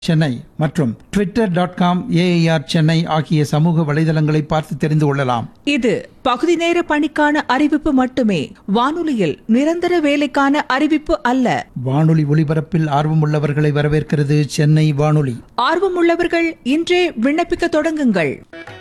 சென்னை மற்றும் Twitter dot com AIR Chennai ஆகிய சமூக வலைதளங்களை பார்த்து தெரிந்து கொள்ளலாம் இது பகுதி நேர பணிக்கான அறிவிப்பு மட்டுமே வானொலியில் நிரந்தர வேலைக்கான அறிவிப்பு அல்ல வானொலி ஒலிபரப்பில் ஆர்வமுள்ளவர்களை வரவேற்கிறது சென்னை வானொலி ஆர்வமுள்ளவர்கள் இன்றே விண்ணப்பிக்க தொடங்குங்கள்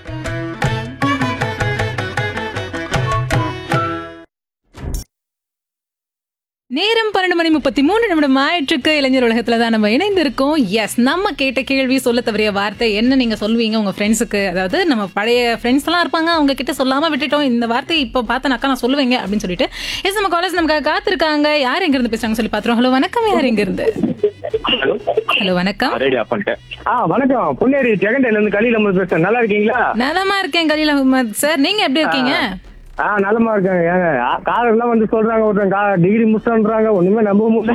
நேரம் பன்னெண்டு மணி முப்பத்தி மூணு நிமிடம் ஆயிற்றுக்கு இளைஞர் உலகத்துல தான் நம்ம இணைந்திருக்கோம் எஸ் நம்ம கேட்ட கேள்வி சொல்ல தவறிய வார்த்தை என்ன நீங்க சொல்லுவீங்க உங்க ஃப்ரெண்ட்ஸுக்கு அதாவது நம்ம பழைய ஃப்ரெண்ட்ஸ் எல்லாம் இருப்பாங்க அவங்க கிட்ட சொல்லாம விட்டுட்டோம் இந்த வார்த்தையை இப்போ பார்த்தனாக்கா நான் சொல்லுவேங்க அப்படின்னு சொல்லிட்டு எஸ் நம்ம காலேஜ் நமக்கு காத்திருக்காங்க யார் எங்க இருந்து பேசுறாங்க சொல்லி பாத்துறோம் ஹலோ வணக்கம் யார் எங்க இருந்து ஹலோ ஹலோ வணக்கம் ரெடி ஆஃப் பண்ணிட்டேன் ஆ வணக்கம் பொன்னேரி ஜெகண்டையில இருந்து கலியில் அம்மன் பேசுறேன் நல்லா இருக்கீங்களா நலமா இருக்கேன் கலீல் அஹ்மத் சார் நீங்க எப்படி இருக்கீங்க ஆ நலமா இருக்காங்க ஏங்க காரெல்லாம் வந்து சொல்றாங்க ஒருத்தன் கா டிகிரி முடிச்சான்றாங்க ஒண்ணுமே நம்ப முடியல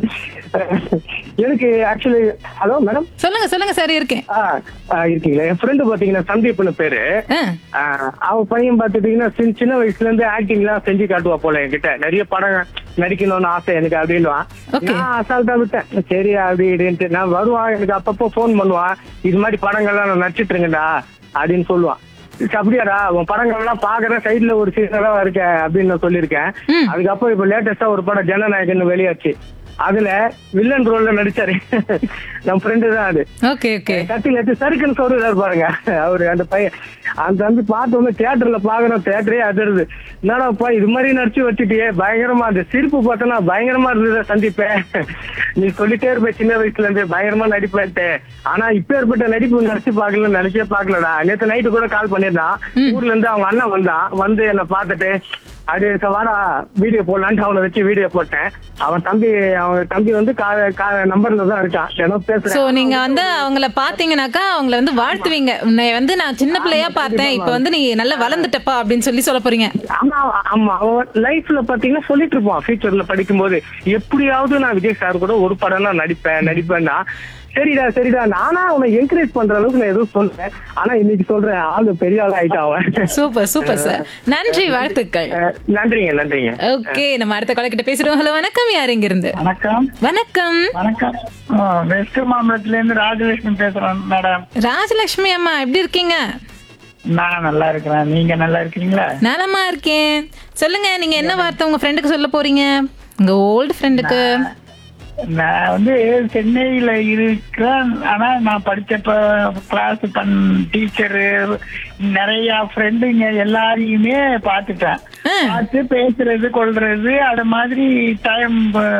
எனக்கு ஆக்சுவலி ஹலோ மேடம் சொல்லுங்க சொல்லுங்க சார் இருக்கேன் ஆ ஆ, இருக்கீங்களா என் ஃப்ரெண்டு பாத்தீங்கன்னா சந்தீப்னு பேரு ஆ, ஆ, அவ பையன் பாத்துட்டீங்கன்னா சின்ன சின்ன வயசுல இருந்து ஆக்டிங் எல்லாம் செஞ்சு காட்டுவா போல என்கிட்ட நிறைய படம் நடிக்கணும்னு ஆசை எனக்கு அப்படின்னுவான் Okay. நான் அசால்ட்டா விட்டேன் சரி அப்படி இப்படின்ட்டு நான் வருவான் எனக்கு அப்பப்போ ஃபோன் பண்ணுவான் இது மாதிரி படங்கள்லாம் நான் நடிச்சிட்டு இருக்கேன்டா அப்படின்னு சொல்லுவான் சரி, அப்படியாடா உன் படங்கள்லாம் பாக்குறேன் சைடுல ஒரு சீசனாக இருக்க அப்படின்னு நான் சொல்லியிருக்கேன் ம். அதுக்கப்புறம் இப்ப லேட்டஸ்டா ஒரு படம் ஜனநாயகன் வெளியாச்சு அதுல வில்லன் ரோல்ல நடிச்சாரு நம்ம ஃப்ரெண்டு தான் அது ஓகே ஓகே கத்தில எடுத்து சறுக்குன்னு சொல்றாரு பாருங்க அவரு அந்த பையன் அந்த தம்பி பார்த்து வந்து தியேட்டர்ல பாக்குறோம் தியேட்டரே அதிருது என்னடாப்பா இது மாதிரி நடிச்சு வச்சுட்டியே பயங்கரமா அந்த சிரிப்பு பார்த்தனா பயங்கரமா இருந்தது சந்திப்பேன் நீ சொல்லிட்டே இருப்ப சின்ன வயசுல இருந்து பயங்கரமா நடிப்பேன்ட்டு ஆனா இப்ப ஏற்பட்ட நடிப்பு நடிச்சு பாக்கல நினைச்சே பாக்கலடா நேத்து நைட்டு கூட கால் பண்ணிருந்தான் ஊர்ல இருந்து அவங்க அண்ணன் வந்தான் வந்து என்ன பார்த்துட்டு அது ச- வாடா வீடியோ போடலான்ட்டு அவனை வச்சு வீடியோ போட்டேன் அவன் தம்பி அவன் தம்பி வந்து நம்பர்ல தான் இருக்கான் தினம் சோ பேசுறேன் நீங்க வந்து அவங்கள பாத்தீங்கன்னாக்கா அவங்கள வந்து வாழ்த்துவீங்க உன்னை வந்து நான் சின்ன பிள்ளையா பார்த்தேன் இப்ப வந்து நீ நல்லா வளர்ந்துட்டப்பா அப்படின்னு சொல்லி சொல்ல போறீங்க ஆமா ஆமா அவன் லைஃப்ல பாத்தீங்கன்னா சொல்லிட்டு இருப்பான் ஃபியூச்சர்ல படிக்கும்போது எப்படியாவது நான் விஜய் சார் கூட ஒரு படம் நான் நடிப்பேன் நடிப்பேன்னா சரிடா சரிடா நானா அவனை என்கரேஜ் பண்ற அளவுக்கு நான் எதுவும் சொல்றேன் ஆனா இன்னைக்கு சொல்றேன் ஆளு பெரிய ஆள் ஆயிட்டான் அவன் சூப்பர் சூப்பர் சார் நன்றி வாழ்த்துக்கள் அஹ், நன்றிங்க நன்றிங்க ஓகே நம்ம அடுத்த கால கிட்ட பேசிடுவோம் ஹலோ வணக்கம் யார் இங்க இருந்து வணக்கம் வணக்கம் வணக்கம் ஆ, வெஸ்ட் மாம்பலத்துல இருந்து ராஜலட்சுமி பேசுறேன் மேடம் ராஜலட்சுமி அம்மா எப்படி இருக்கீங்க நான் நல்லா இருக்கிறேன் நீங்க நல்லா இருக்கீங்களா நலமா இருக்கேன் சொல்லுங்க நீங்க என்ன வார்த்தை உங்க ஃப்ரெண்டுக்கு சொல்ல போறீங்க உங்க ஓல்டு ஃப்ரெண்டுக்கு நான் வந்து சென்னையில இருக்கிறேன் ஆனா நான் படிச்சப்ப கிளாஸ் பண் டீச்சரு நிறைய ஃப்ரெண்டுங்க எல்லாரையுமே பார்த்துட்டேன் பார்த்து பேசுறது கொள்றது அது மாதிரி டைம்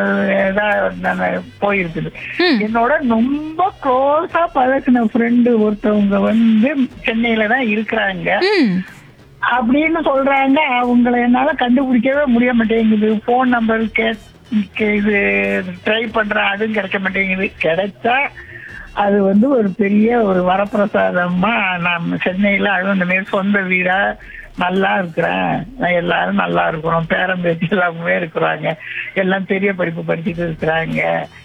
போயிருக்குது என்னோட ரொம்ப க்ளோஸா பழகின ஃப்ரெண்டு ஒருத்தவங்க வந்து சென்னையில தான் இருக்கிறாங்க ம் அப்படின்னு சொல்றாங்க அவங்கள என்னால கண்டுபிடிக்கவே முடிய மாட்டேங்குது போன் நம்பர் கே கே- இது ட்ரை பண்றேன் அதுவும் கிடைக்க மாட்டேங்குது கிடைச்சா அது வந்து ஒரு பெரிய ஒரு வரப்பிரசாதமா நான் சென்னையில அதுவும் இந்த மாதிரி சொந்த வீடா நல்லா இருக்கிறேன் நான் எல்லாரும் நல்லா இருக்கிறோம் பேரம்பேத்தி எல்லாமே இருக்கிறாங்க எல்லாம் பெரிய படிப்பு படிச்சுட்டு இருக்கிறாங்க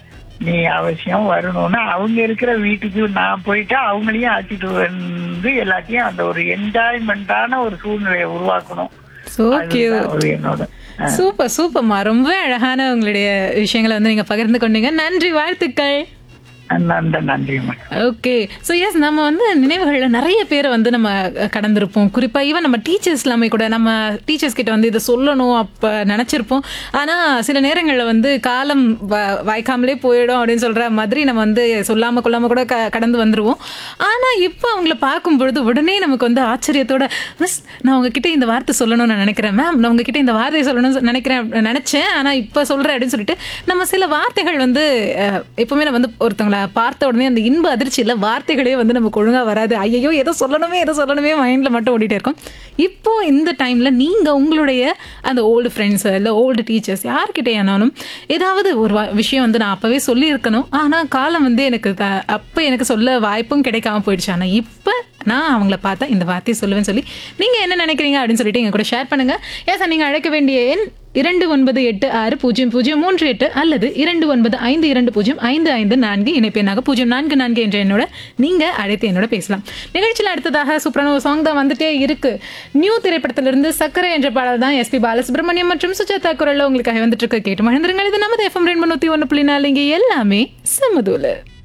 நீ அவசியம் வரணும்னா அவங்க இருக்கிற வீட்டுக்கு நான் போயிட்டு அவங்களையும் அழைச்சிட்டு வந்து எல்லாத்தையும் அந்த ஒரு என்ஜாய்மெண்டான ஒரு சூழ்நிலையை உருவாக்கணும் சோ கியூட் அதுதான் ஒரு என்னோட சூப்பர் சூப்பர்மா ரொம்ப அழகான உங்களுடைய விஷயங்களை வந்து நீங்க பகிர்ந்து கொண்டீங்க நன்றி வாழ்த்துக்கள் நன்றி நன்றி மேடம் ஓகே ஸோ எஸ் நம்ம வந்து நினைவுகளில் நிறைய பேரை வந்து நம்ம அஹ், கடந்திருப்போம் குறிப்பாக ஈவன் நம்ம டீச்சர்ஸ் எல்லாமே கூட நம்ம டீச்சர்ஸ் கிட்ட வந்து இதை சொல்லணும் அப்போ நினச்சிருப்போம் ஆனால் சில நேரங்களில் வந்து காலம் வ- வாய்க்காமலே போயிடும் அப்படின்னு சொல்கிற மாதிரி நம்ம வந்து சொல்லாமல் கொள்ளாமல் கூட க கடந்து வந்துருவோம் ஆனால் இப்போ அவங்கள பார்க்கும் பொழுது உடனே நமக்கு வந்து ஆச்சரியத்தோட மிஸ் நான் உங்ககிட்ட இந்த வார்த்தை சொல்லணும்னு நான் நினைக்கிறேன் மேம் நான் உங்ககிட்ட இந்த வார்த்தையை சொல்லணும்னு நினைக்கிறேன் நினச்சேன் ஆனால் இப்போ சொல்கிறேன் அப்படின்னு சொல்லிட்டு நம்ம சில வார்த்தைகள் வந்து அஹ், எப்பவுமே நம்ம வந்து ஒருத்தவங்கள பார்த்த உடனே அந்த இன்ப அதிர்ச்சியில் வார்த்தைகளே வந்து நமக்கு ஒழுங்காக வராது ஐயோ ஏதோ சொல்லணுமே ஏதோ சொல்லணுமே மைண்டில் மட்டும் ஓடிட்டே இருக்கும் இப்போ இந்த டைமில் நீங்கள் உங்களுடைய அந்த ஓல்டு ஃப்ரெண்ட்ஸ் இல்லை ஓல்டு டீச்சர்ஸ் யார்கிட்டயானாலும் ஏதாவது ஒரு வா- விஷயம் வந்து நான் அப்போவே சொல்லியிருக்கணும் ஆனால் காலம் வந்து எனக்கு த- அப்போ எனக்கு சொல்ல வாய்ப்பும் கிடைக்காம போயிடுச்சு ஆனால் இப்போ நான் அவங்கள பார்த்தா இந்த வார்த்தையை சொல்லுவேன்னு சொல்லி நீங்கள் என்ன நினைக்கிறீங்க அப்படின்னு சொல்லிட்டு எங்க கூட ஷேர் பண்ணுங்கள் ஏன் சார் நீங்கள் அழைக்க வேண்டிய எண் இரண்டு ஒன்பது எட்டு ஆறு பூஜ்ஜியம் பூஜ்ஜியம் மூன்று எட்டு அல்லது இரண்டு ஒன்பது ஐந்து இரண்டு பூஜ்ஜியம் ஐந்து ஐந்து நான்கு இணைப்பெண்ணாக பூஜ்ஜியம் நான்கு நான்கு என்ற என்னோட நீங்க அழைத்து என்னோட பேசலாம் நிகழ்ச்சியில் அடுத்ததாக சூப்பரான ஒரு சாங் தான் வந்துட்டே இருக்கு நியூ திரைப்படத்திலிருந்து சக்கரை என்ற பாடல் தான் எஸ்பி பாலசுப்ரமணியம் மற்றும் சுஜாதா குரல்ல உங்களுக்காக வந்துட்டு இருக்கு கேட்டு மகிழ்ந்துருங்கள் இது நமது எஃப்எம் ரெண்டு நூத்தி ஒன்று புள்ளி நாலு இங்கே எல்லாமே சமதூல